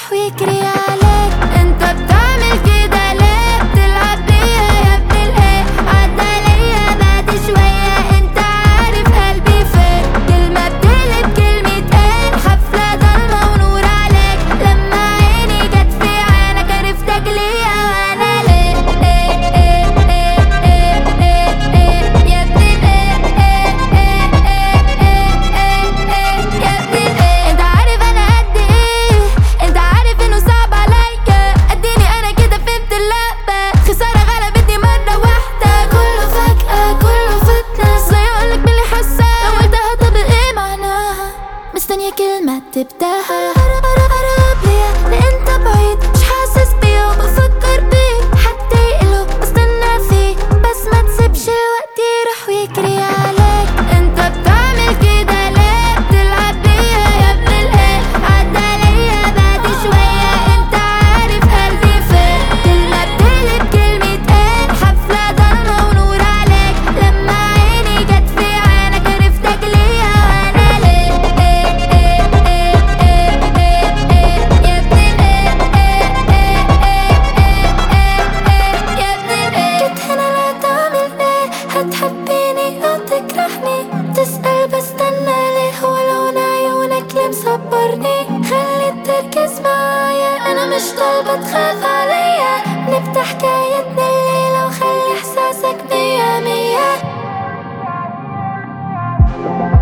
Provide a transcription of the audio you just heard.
يروح ويجري عليك انت بتعمل كده ليه بتلعب بيا يا ابن الايه عدى ليا بعد شوية انت عارف قلبي فين كلمة بتقلب كلمتين حفلة ضلمة ونور عليك لما عيني جت في عينك عرفتك ليا وانا ليه ايه ايه ايه ايه ايه ايه يا ابن الايه ايه ايه ايه ايه ايه ايه يا ابن الايه انت عارف انا قد ايه انت عارف انه صعب عليا اديني انا كده فهمت اللعبة خسارة غلبتني مرة واحدة كله فجأة كله فتنة ازاي اقولك باللي حاساه لو قلتها طب ايه معناها مستنية كلمة تبداها قرب قرب قرب ليا لأن انت بعيد مش حاسس بيا وبفكر بيك حتى يقلب بستنى فيه بس ما تسيبش الوقت يروح ويجري عليك انت بتعمل كده ليه بتلعب بيا يا ابن الايه عدى ليا بعد شوية انت عارف قلبي فين كلمة بتقلب كلمتين حفلة ضلمة ونور عليك لما عيني جت في عينك عرفتك ليا وانا ليه ايه ايه ايه ايه ايه ايه يا ابن الايه ايه ايه ايه ايه ايه يا ابن الايه جيت هنا لا تعمل ايه هتحبيني او تكرهني تسأل بستنى ليه هو لون عيونك اللي مصبرني خلي تركز معايا انا مش طالبة تخاف عليا نبدأ حكايتنا الليلة وخلي احساسك مية مية